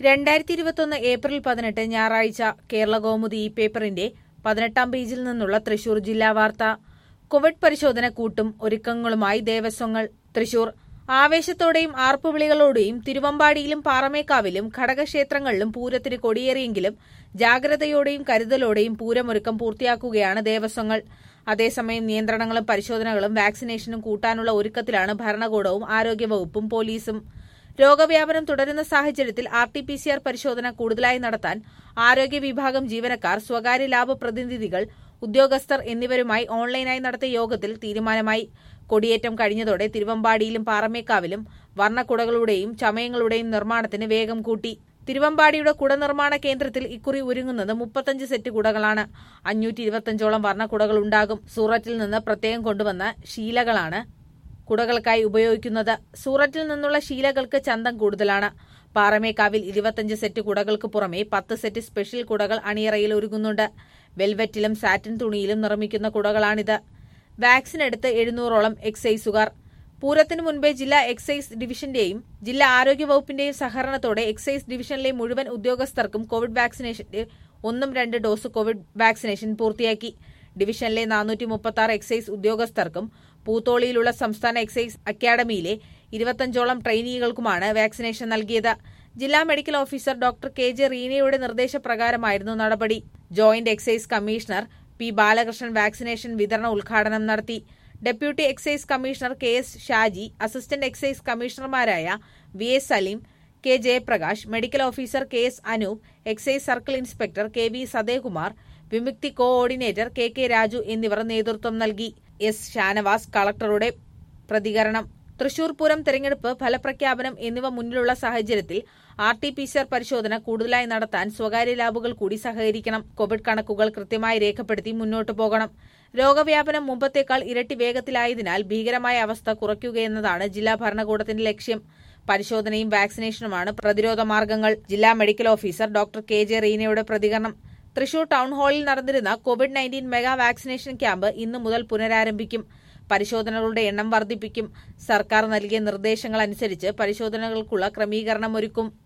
രണ്ടായിരത്തി ഇരുപത്തൊന്ന് ഏപ്രിൽ പതിനെട്ട് ഞായറാഴ്ച കേരള കൗമുദി ഈ പേപ്പറിന്റെ പതിനെട്ടാം പേജിൽ നിന്നുള്ള തൃശൂർ ജില്ലാ വാർത്ത കോവിഡ് പരിശോധന കൂട്ടും ഒരുക്കങ്ങളുമായി ദേവസ്വങ്ങൾ തൃശൂർ ആവേശത്തോടെയും ആർപ്പുവിളികളോടെയും തിരുവമ്പാടിയിലും പാറമേക്കാവിലും ഘടകക്ഷേത്രങ്ങളിലും പൂരത്തിന് കൊടിയേറിയെങ്കിലും ജാഗ്രതയോടെയും കരുതലോടെയും പൂരമൊരുക്കം പൂർത്തിയാക്കുകയാണ് ദേവസ്വങ്ങൾ അതേസമയം നിയന്ത്രണങ്ങളും പരിശോധനകളും വാക്സിനേഷനും കൂട്ടാനുള്ള ഒരുക്കത്തിലാണ് ഭരണകൂടവും ആരോഗ്യവകുപ്പും പോലീസും രോഗവ്യാപനം തുടരുന്ന സാഹചര്യത്തിൽ R T P C R പരിശോധന കൂടുതലായി നടത്താൻ ആരോഗ്യ വിഭാഗം ജീവനക്കാർ സ്വകാര്യ ലാബ് പ്രതിനിധികൾ ഉദ്യോഗസ്ഥർ എന്നിവരുമായി ഓൺലൈനായി നടത്തിയ യോഗത്തിൽ തീരുമാനമായി കൊടിയേറ്റം കഴിഞ്ഞതോടെ തിരുവമ്പാടിയിലും പാറമേക്കാവിലും വർണ്ണക്കുടകളുടെയും ചമയങ്ങളുടെയും നിർമ്മാണത്തിന് വേഗം കൂട്ടി തിരുവമ്പാടിയുടെ കുട നിർമ്മാണ കേന്ദ്രത്തിൽ ഇക്കുറി ഒരുങ്ങുന്നത് മുപ്പത്തഞ്ച് സെറ്റ് കുടകളാണ് അഞ്ഞൂറ്റി ഇരുപത്തഞ്ചോളം വർണ്ണക്കുടകൾ ഉണ്ടാകും സൂററ്റിൽ നിന്ന് പ്രത്യേകം കൊണ്ടുവന്ന ശീലകളാണ് കുടകൾക്കായി ഉപയോഗിക്കുന്നത് സൂററ്റിൽ നിന്നുള്ള ശീലകൾക്ക് ചന്തം കൂടുതലാണ് പാറമേക്കാവിൽ ഇരുപത്തഞ്ച് സെറ്റ് കുടകൾക്ക് പുറമെ പത്ത് സെറ്റ് സ്പെഷ്യൽ കുടകൾ അണിയറയിൽ ഒരുങ്ങുന്നുണ്ട് വെൽവെറ്റിലും സാറ്റിൻ തുണിയിലും നിർമ്മിക്കുന്ന കുടകളാണിത് വാക്സിൻ എടുത്ത് എഴുന്നൂറോളം എക്സൈസുകാർ പൂരത്തിനു മുൻപേ ജില്ലാ എക്സൈസ് ഡിവിഷന്റെയും ജില്ലാ ആരോഗ്യ വകുപ്പിന്റെയും സഹകരണത്തോടെ എക്സൈസ് ഡിവിഷനിലെ മുഴുവൻ ഉദ്യോഗസ്ഥർക്കും കോവിഡ് വാക്സിനേഷന്റെ ഒന്നും രണ്ട് ഡോസ് കോവിഡ് വാക്സിനേഷൻ പൂർത്തിയാക്കി ഡിവിഷനിലെ നാനൂറ്റി മുപ്പത്തി ആറ് എക്സൈസ് ഉദ്യോഗസ്ഥർക്കും പൂത്തോളിയിലുള്ള സംസ്ഥാന എക്സൈസ് അക്കാദമിയിലെ ഇരുപത്തഞ്ചോളം ട്രെയിനികൾക്കുമാണ് വാക്സിനേഷൻ നൽകിയത് ജില്ലാ medical officer doctor K J റീനയുടെ നിർദ്ദേശപ്രകാരമായിരുന്നു നടപടി joint excise commissioner P Balakrishnan vaccination വിതരണ ഉദ്ഘാടനം നടത്തി deputy excise commissioner K S Shaji assistant excise കമ്മീഷണർമാരായ V S Saleem K Jayaprakash medical officer K S Anoop excise circle inspector K V Sadayakumar Vimukthi coordinator K K Raju എന്നിവർ നേതൃത്വം നൽകി എസ് ഷാനവാസ് കളക്ടറുടെ പ്രതികരണം തൃശൂർ പൂരം തെരഞ്ഞെടുപ്പ് ഫലപ്രഖ്യാപനം എന്നിവ മുന്നിലുള്ള സാഹചര്യത്തിൽ R T P C R പരിശോധന കൂടുതലായി നടത്താൻ സ്വകാര്യ ലാബുകൾ കൂടി സഹകരിക്കണം കോവിഡ് കണക്കുകൾ കൃത്യമായി രേഖപ്പെടുത്തി മുന്നോട്ടു പോകണം രോഗവ്യാപനം മുമ്പത്തേക്കാൾ ഇരട്ടി വേഗത്തിലായതിനാൽ ഭീകരമായ അവസ്ഥ കുറയ്ക്കുകയെന്നതാണ് ജില്ലാ ഭരണകൂടത്തിന്റെ ലക്ഷ്യം പരിശോധനയും വാക്സിനേഷനുമാണ് പ്രതിരോധ മാർഗങ്ങൾ ജില്ലാ medical officer doctor K J റീനയുടെ പ്രതികരണം തൃശൂർ ടൗൺ ഹാളിൽ നടന്നിരുന്ന Covid nineteen mega vaccination camp ഇന്നു മുതൽ പുനരാരംഭിക്കും പരിശോധനകളുടെ എണ്ണം വർദ്ധിപ്പിക്കും സർക്കാർ നൽകിയ നിർദ്ദേശങ്ങൾ അനുസരിച്ച് പരിശോധനകൾക്കുള്ള ക്രമീകരണം ഒരുക്കും